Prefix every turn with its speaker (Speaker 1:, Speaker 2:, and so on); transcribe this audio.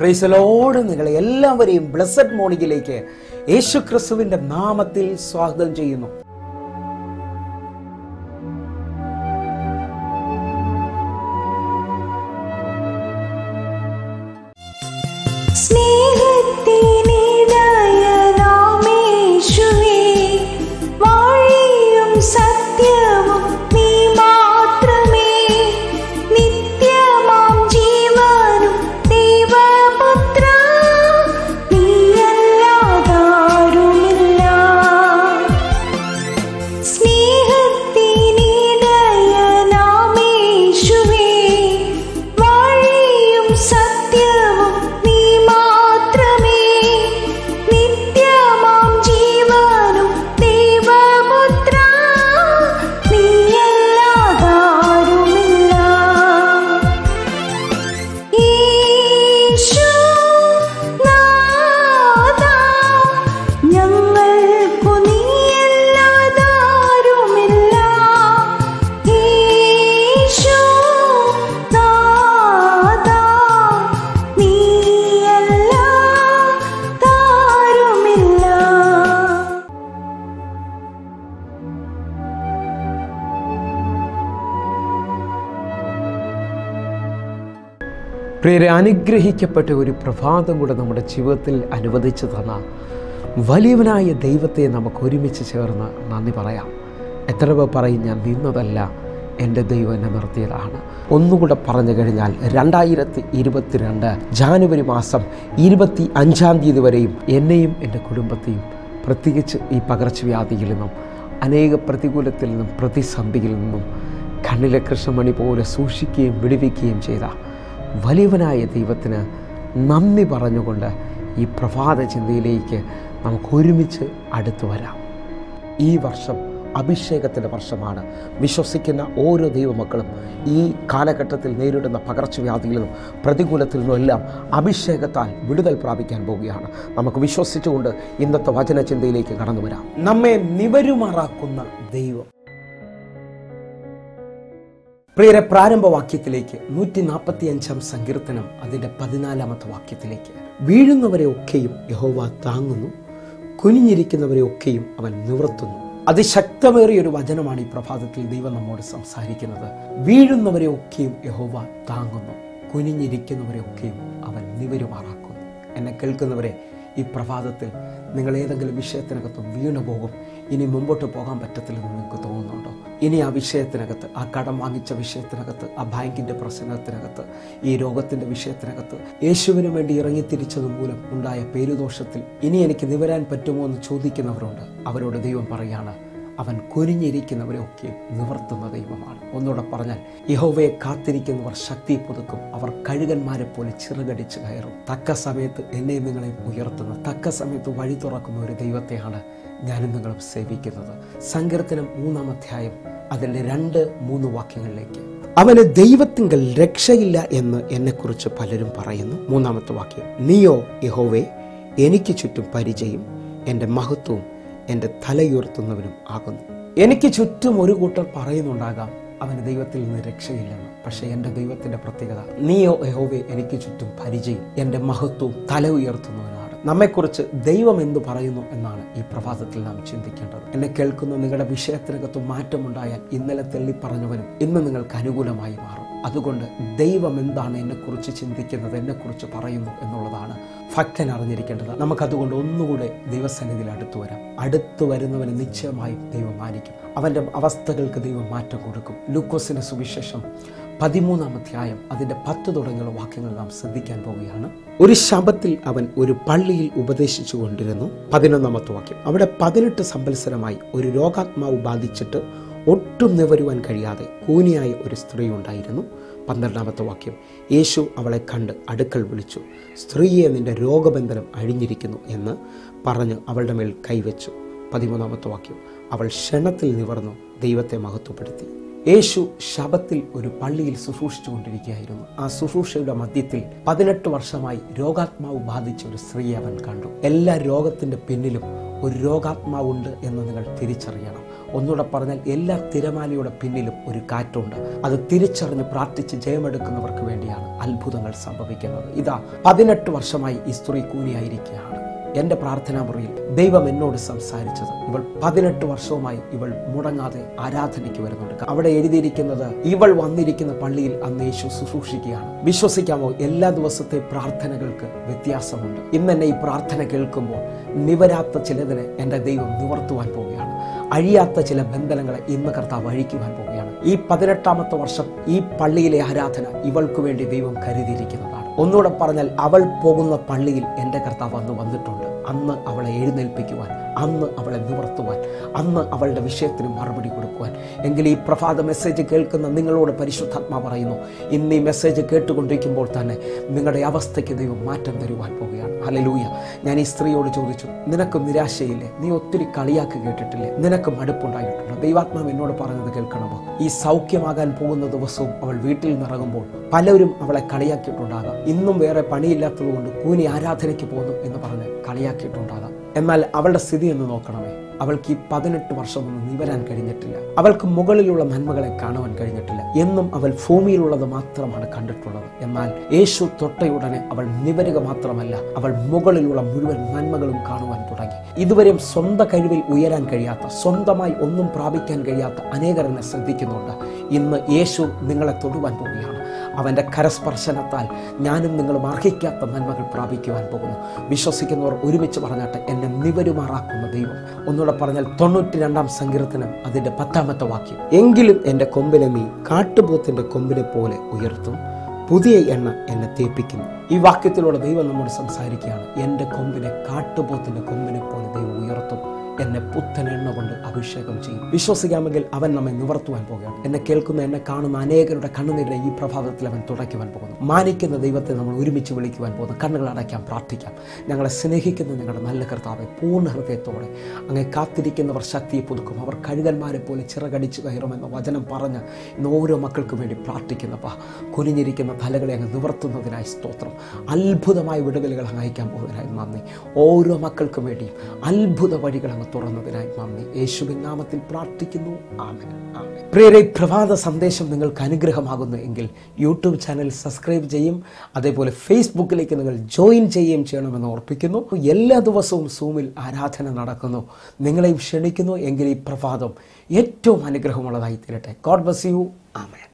Speaker 1: പ്രൈസലോട് നിങ്ങളെ എല്ലാവരെയും ബ്ലസ്സഡ് മോർണിംഗിലേക്ക് യേശു ക്രിസ്തുവിന്റെ നാമത്തിൽ സ്വാഗതം ചെയ്യുന്നു
Speaker 2: സ്നേഹത്തിനിടയനാമേശുവേ, വഴിയും സത്യവും നീ മാത്രമേ. നിത്യമാം ജീവനും ദൈവപുത്രാ, നീയല്ലാതാരുമില്ല. സ്നേഹത്തിനിടയനാമേശുവേ, വഴിയും സത്യവും നീ മാത്രമേ. നിത്യമാം ജീവനും ദൈവപുത്രാ, നീയല്ലാതാരുമില്ല. ഈശോ നാഥാ, ഞങ്ങൾക്കു നീയല്ലാതാരുമില്ല. ഈശോ നാഥാ, നീയല്ലാതാരുമില്ല.
Speaker 1: പ്രിയരെ അനുഗ്രഹിക്കപ്പെട്ട ഒരു പ്രഭാതം കൂടെ നമ്മുടെ ജീവിതത്തിൽ അനുവദിച്ചു തന്ന വലിയവനായ ദൈവത്തെ നമുക്ക് ഒരുമിച്ച് ചേർന്ന് നന്ദി പറയാം എത്ര പേർ പറയും ഞാൻ നിന്നതല്ല എൻ്റെ ദൈവം എന്നെ നിർത്തിയതാണ് ഒന്നുകൂടെ പറഞ്ഞു കഴിഞ്ഞാൽ രണ്ടായിരത്തി ഇരുപത്തിരണ്ട് ജാനുവരി മാസം ഇരുപത്തി അഞ്ചാം തീയതി വരെയും എന്നെയും എൻ്റെ കുടുംബത്തെയും പ്രത്യേകിച്ച് ഈ പകർച്ചവ്യാധിയിൽ നിന്നും അനേക പ്രതികൂലത്തിൽ നിന്നും പ്രതിസന്ധിയിൽ നിന്നും കണ്ണിലെ കൃഷ്ണമണി പോലെ സൂക്ഷിക്കുകയും വിടുവിക്കുകയും ചെയ്ത വലിയവനായ ദൈവത്തിന് നന്ദി പറഞ്ഞുകൊണ്ട് ഈ പ്രഭാത ചിന്തയിലേക്ക് നമുക്ക് ഒരുമിച്ച് അടുത്തു വരാം ഈ വർഷം അഭിഷേകത്തിൻ്റെ വർഷമാണ് വിശ്വസിക്കുന്ന ഓരോ ദൈവമക്കളും ഈ കാലഘട്ടത്തിൽ നേരിടുന്ന പകർച്ചവ്യാധിയിൽ നിന്നും പ്രതികൂലത്തിൽ നിന്നും എല്ലാം അഭിഷേകത്താൽ വിടുതൽ പ്രാപിക്കാൻ പോവുകയാണ് നമുക്ക് വിശ്വസിച്ചുകൊണ്ട് ഇന്നത്തെ വചനചിന്തയിലേക്ക് കടന്നു വരാം നമ്മെ നിവരുമാറാക്കുന്ന ദൈവം പ്രിയരെ പ്രാരംഭവാക്യത്തിലേക്ക് നൂറ്റി നാൽപ്പത്തി അഞ്ചാം സങ്കീർത്തനം അതിൻ്റെ പതിനാലാമത്തെ വാക്യത്തിലേക്ക് വീഴുന്നവരെ ഒക്കെയും യഹോവ താങ്ങുന്നു കുനിഞ്ഞിരിക്കുന്നവരെ ഒക്കെയും അവൻ നിവർത്തുന്നു അതിശക്തമേറിയ ഒരു വചനമാണ് ഈ പ്രഭാതത്തിൽ ദൈവം നമ്മോട് സംസാരിക്കുന്നത് വീഴുന്നവരെ ഒക്കെയും യഹോവ താങ്ങുന്നു കുനിഞ്ഞിരിക്കുന്നവരെ ഒക്കെയും അവൻ നിവരുമാറാക്കുന്നു എന്നെ കേൾക്കുന്നവരെ ഈ പ്രഭാതത്തിൽ നിങ്ങൾ ഏതെങ്കിലും വിഷയത്തിനകത്ത് വീണു പോകും ഇനി മുമ്പോട്ട് പോകാൻ പറ്റത്തില്ലെന്ന് നിങ്ങൾക്ക് തോന്നുന്നുണ്ടോ ഇനി ആ വിഷയത്തിനകത്ത് ആ കടം വാങ്ങിച്ച വിഷയത്തിനകത്ത് ആ ബാങ്കിൻ്റെ പ്രശ്നത്തിനകത്ത് ഈ രോഗത്തിൻ്റെ വിഷയത്തിനകത്ത് യേശുവിന് വേണ്ടി ഇറങ്ങി തിരിച്ചത് മൂലം ഉണ്ടായ പേരുദോഷത്തിൽ ഇനി എനിക്ക് നിവരാൻ പറ്റുമോ എന്ന് ചോദിക്കുന്നവരുണ്ട് അവരോട് ദൈവം പറയാണ് അവൻ കുനിഞ്ഞിരിക്കുന്നവരെ ഒക്കെ നിവർത്തുന്ന ദൈവമാണ് ഒന്നുകൂടെ പറഞ്ഞാൽ യഹോവയെ കാത്തിരിക്കുന്നവർ ശക്തി പുതുക്കും അവർ കഴുകന്മാരെ പോലെ ചിറകടിച്ച് കയറും തക്ക സമയത്ത് എന്നെയും നിങ്ങളെയും ഉയർത്തുന്ന തക്ക സമയത്ത് വഴി തുറക്കുന്ന ഒരു ദൈവത്തെയാണ് ഞാനും നിങ്ങളും സേവിക്കുന്നത് സങ്കീർത്തനം മൂന്നാം അധ്യായം അതിൻ്റെ രണ്ട് മൂന്ന് വാക്യങ്ങളിലേക്ക് അവന് ദൈവത്തിങ്കൽ രക്ഷയില്ല എന്ന് എന്നെക്കുറിച്ച് പലരും പറയുന്നു മൂന്നാമത്തെ വാക്യം നീയോ യഹോവേ എനിക്ക് ചുറ്റും പരിചയം എൻ്റെ മഹത്വവും എൻ്റെ തലയുയർത്തുന്നവനും ആകുന്നു എനിക്ക് ചുറ്റും ഒരു കൂട്ടർ പറയുന്നുണ്ടാകാം അവന് ദൈവത്തിൽ നിന്ന് രക്ഷയില്ലെന്ന് പക്ഷേ എൻ്റെ ദൈവത്തിൻ്റെ പ്രത്യേകത നീയോ യഹോവേ എനിക്ക് ചുറ്റും പരിചയം എൻ്റെ മഹത്വവും തല ഉയർത്തുന്നവനാണ് നമ്മെക്കുറിച്ച് ദൈവം എന്ത് പറയുന്നു എന്നാണ് ഈ പ്രഭാതത്തിൽ നാം ചിന്തിക്കേണ്ടത് എന്നെ കേൾക്കുന്ന നിങ്ങളുടെ വിഷയത്തിനകത്ത് മാറ്റമുണ്ടായാൽ ഇന്നലെ തെള്ളി പറഞ്ഞവനും ഇന്ന് നിങ്ങൾക്ക് അനുകൂലമായി മാറും അതുകൊണ്ട് ദൈവം എന്താണ് എന്നെക്കുറിച്ച് ചിന്തിക്കുന്നത് എന്നെക്കുറിച്ച് പറയുന്നു എന്നുള്ളതാണ് ഭക്തൻ അറിഞ്ഞിരിക്കേണ്ടത് നമുക്കതുകൊണ്ട് ഒന്നുകൂടെ ദൈവസന്നിധിയിൽ അടുത്തു വരാം അടുത്തു വരുന്നവന് നിശ്ചയമായും ദൈവം മാനിക്കും അവൻ്റെ അവസ്ഥകൾക്ക് ദൈവം മാറ്റം കൊടുക്കും ലൂക്കോസിൻ്റെ സുവിശേഷം പതിമൂന്നാം അധ്യായം അതിൻ്റെ പത്ത് തുടങ്ങിയുള്ള വാക്യങ്ങൾ നാം ശ്രദ്ധിക്കാൻ പോവുകയാണ് ഒരു ശബത്തിൽ അവൻ ഒരു പള്ളിയിൽ ഉപദേശിച്ചു കൊണ്ടിരുന്നു പതിനൊന്നാമത്തെ വാക്യം അവിടെ പതിനെട്ട് സംവത്സരമായി ഒരു രോഗാത്മാവ് ബാധിച്ചിട്ട് ഒട്ടും നിവരുവാൻ കഴിയാതെ കൂനിയായ ഒരു സ്ത്രീ ഉണ്ടായിരുന്നു പന്ത്രണ്ടാമത്തെ വാക്യം യേശു അവളെ കണ്ട് അടുക്കൽ വിളിച്ചു സ്ത്രീയെ നിന്റെ രോഗബന്ധനം അഴിഞ്ഞിരിക്കുന്നു എന്ന് പറഞ്ഞ് അവളുടെ മേൽ കൈവച്ചു പതിമൂന്നാമത്തെ വാക്യം അവൾ ക്ഷണത്തിൽ നിവർന്നു ദൈവത്തെ മഹത്വപ്പെടുത്തി യേശു ശബത്തിൽ ഒരു പള്ളിയിൽ ശുശ്രൂഷിച്ചു കൊണ്ടിരിക്കുകയായിരുന്നു ആ ശുശ്രൂഷയുടെ മധ്യത്തിൽ പതിനെട്ട് വർഷമായി രോഗാത്മാവ് ബാധിച്ച ഒരു സ്ത്രീയെ അവൻ കണ്ടു എല്ലാ രോഗത്തിന്റെ പിന്നിലും ഒരു രോഗാത്മാവുണ്ട് എന്ന് നിങ്ങൾ തിരിച്ചറിയണം ഒന്നുകൂടെ പറഞ്ഞാൽ എല്ലാ തിരമാലയുടെ പിന്നിലും ഒരു കാറ്റുണ്ട് അത് തിരിച്ചറിഞ്ഞ് പ്രാർത്ഥിച്ച് ജയമെടുക്കുന്നവർക്ക് വേണ്ടിയാണ് അത്ഭുതങ്ങൾ സംഭവിക്കുന്നത് ഇതാ പതിനെട്ട് വർഷമായി ഈ സ്ത്രീ കൂനിയായിരിക്കുകയാണ് എൻ്റെ പ്രാർത്ഥനാ മുറിയിൽ ദൈവം എന്നോട് സംസാരിച്ചത് ഇവൾ പതിനെട്ട് വർഷവുമായി ഇവൾ മുടങ്ങാതെ ആരാധനയ്ക്ക് വരുന്നുണ്ട് അവിടെ എഴുതിയിരിക്കുന്നത് ഇവൾ വന്നിരിക്കുന്ന പള്ളിയിൽ അന്ന് യേശു ശുശ്രൂഷിക്കുകയാണ് വിശ്വസിക്കാമോ എല്ലാ ദിവസത്തെ പ്രാർത്ഥനകൾക്ക് വ്യത്യാസമുണ്ട് ഇന്ന് എന്നെ ഈ പ്രാർത്ഥന കേൾക്കുമ്പോൾ നിവരാത്ത ചിലതിനെ എൻ്റെ ദൈവം നിവർത്തുവാൻ പോവുകയാണ് അഴിയാത്ത ചില ബന്ധനങ്ങളെ ഇന്ന് കർത്താവ് അഴിക്കുവാൻ പോവുകയാണ് ഈ പതിനെട്ടാമത്തെ വർഷം ഈ പള്ളിയിലെ ആരാധന ഇവൾക്ക് വേണ്ടി ദൈവം കരുതിയിരിക്കുന്നതാണ് ഒന്നുകൂടെ പറഞ്ഞാൽ അവൾ പോകുന്ന പള്ളിയിൽ എൻ്റെ കർത്താവ് അന്ന് വന്നിട്ടുണ്ട് അന്ന് അവളെ എഴുന്നേൽപ്പിക്കുവാൻ അന്ന് അവളെ നിവർത്തുവാൻ അന്ന് അവളുടെ വിഷയത്തിന് മറുപടി കൊടുക്കുവാൻ എങ്കിൽ ഈ പ്രഭാത മെസ്സേജ് കേൾക്കുന്ന നിങ്ങളോട് പരിശുദ്ധാത്മാ പറയുന്നു ഇന്ന് ഈ മെസ്സേജ് കേട്ടുകൊണ്ടിരിക്കുമ്പോൾ തന്നെ നിങ്ങളുടെ അവസ്ഥയ്ക്ക് ദൈവം മാറ്റം തരുവാൻ പോവുകയാണ് ഹലലൂയ ഞാൻ ഈ സ്ത്രീയോട് ചോദിച്ചു നിനക്ക് നിരാശയില്ലേ നീ ഒത്തിരി കളിയാക്കി കേട്ടിട്ടില്ലേ നിനക്ക് മടുപ്പുണ്ടായിട്ടുണ്ട് ദൈവാത്മാവ് എന്നോട് പറഞ്ഞത് കേൾക്കണമോ ഈ സൗഖ്യമാകാൻ പോകുന്ന ദിവസവും അവൾ വീട്ടിൽ നിന്നിറങ്ങുമ്പോൾ പലരും അവളെ കളിയാക്കിയിട്ടുണ്ടാകാം ഇന്നും വേറെ പണിയില്ലാത്തതുകൊണ്ട് കൂനി ആരാധനയ്ക്ക് പോകുന്നു എന്ന് പറഞ്ഞ് കളിയാക്കിയിട്ടുണ്ടാകാം എന്നാൽ അവളുടെ സ്ഥിതി എന്ന് നോക്കണമേ അവൾക്ക് ഈ പതിനെട്ട് വർഷമൊന്നും നിവരാൻ കഴിഞ്ഞിട്ടില്ല അവൾക്ക് മുകളിലുള്ള നന്മകളെ കാണുവാൻ കഴിഞ്ഞിട്ടില്ല എന്നും അവൾ ഭൂമിയിലുള്ളത് മാത്രമാണ് കണ്ടിട്ടുള്ളത് എന്നാൽ യേശു തൊട്ടയുടനെ അവൾ നിവരുക മാത്രമല്ല അവൾ മുകളിലുള്ള മുഴുവൻ നന്മകളും കാണുവാൻ തുടങ്ങി ഇതുവരെയും സ്വന്തം കഴിവിൽ ഉയരാൻ കഴിയാത്ത സ്വന്തമായി ഒന്നും പ്രാപിക്കാൻ കഴിയാത്ത അനേകർ എന്നെ ശ്രദ്ധിക്കുന്നുണ്ട് ഇന്ന് യേശു നിങ്ങളെ തൊടുവാൻ പോവുകയാണ് അവൻ്റെ കരസ്പർശനത്താൽ ഞാനും നിങ്ങളും അർഹിക്കാത്ത നന്മകൾ പ്രാപിക്കുവാൻ പോകുന്നു വിശ്വസിക്കുന്നവർ ഒരുമിച്ച് പറഞ്ഞാട്ടെ എന്നെ നിവരുമാറാക്കുന്ന ദൈവം ഒന്നുകൂടെ പറഞ്ഞാൽ തൊണ്ണൂറ്റി രണ്ടാം സങ്കീർത്തനം അതിൻ്റെ പത്താമത്തെ വാക്യം എങ്കിലും എൻ്റെ കൊമ്പിനെ നീ കാട്ടുപോത്തിൻ്റെ കൊമ്പിനെ പോലെ ഉയർത്തും പുതിയ എണ്ണ എന്നെ തേപ്പിക്കുന്നു ഈ വാക്യത്തിലൂടെ ദൈവം നമ്മോട് സംസാരിക്കുകയാണ് എൻ്റെ കൊമ്പിനെ കാട്ടുപോത്തിൻ്റെ കൊമ്പിനെ പോലെ ദൈവം ഉയർത്തും എന്നെ പുത്തൻ എണ്ണ കൊണ്ട് അഭിഷേകം ചെയ്യും വിശ്വസിക്കാമെങ്കിൽ അവൻ നമ്മെ നിവർത്തുവാൻ പോകുകയാണ് എന്നെ കേൾക്കുന്ന എന്നെ കാണുന്ന അനേകരുടെ കണ്ണുനീരിനെ ഈ പ്രഭാതത്തിൽ അവൻ തുടയ്ക്കുവാൻ പോകുന്നു മാനിക്കുന്ന ദൈവത്തെ നമ്മൾ ഒരുമിച്ച് വിളിക്കുവാൻ പോകുന്നു കണ്ണുകൾ അടയ്ക്കാം പ്രാർത്ഥിക്കാം ഞങ്ങളെ സ്നേഹിക്കുന്ന ഞങ്ങളുടെ നല്ല കർത്താവെ പൂർണ്ണ ഹൃദയത്തോടെ അങ്ങേ കാത്തിരിക്കുന്നവർ ശക്തിയെ പുതുക്കും അവർ കഴുകന്മാരെ പോലെ ചിറകടിച്ച് കയറുമെന്ന വചനം പറഞ്ഞ് ഇന്ന് ഓരോ മക്കൾക്കും വേണ്ടി പ്രാർത്ഥിക്കുന്നപ്പാ കുനിഞ്ഞിരിക്കുന്ന തലകളെ അങ്ങ് നിവർത്തുന്നതിനായി സ്തോത്രം അത്ഭുതമായ വിടുതലുകൾ അങ്ങ് അയക്കാൻ പോകുന്നതിനായി നന്ദി ഓരോ മക്കൾക്കും വേണ്ടിയും അത്ഭുത വഴികൾ അങ്ങ് തുറന്നതിനായി നന്ദി യേശുവിൻ നാമത്തിൽ പ്രാർത്ഥിക്കുന്നു ആമേൻ ആമേൻ പ്രിയരെ ഈ പ്രഭാത സന്ദേശം നിങ്ങൾക്ക് അനുഗ്രഹമാകുന്നു എങ്കിൽ യൂട്യൂബ് ചാനൽ സബ്സ്ക്രൈബ് ചെയ്യും അതേപോലെ ഫേസ്ബുക്കിലേക്ക് നിങ്ങൾ ജോയിൻ ചെയ്യുകയും ചെയ്യണമെന്ന് ഓർപ്പിക്കുന്നു എല്ലാ ദിവസവും സൂമിൽ ആരാധന നടക്കുന്നു നിങ്ങളെയും ക്ഷണിക്കുന്നു എങ്കിൽ ഈ പ്രഭാതം ഏറ്റവും അനുഗ്രഹമുള്ളതായി തീരട്ടെ ഗോഡ് ബസ് യു ആമേൻ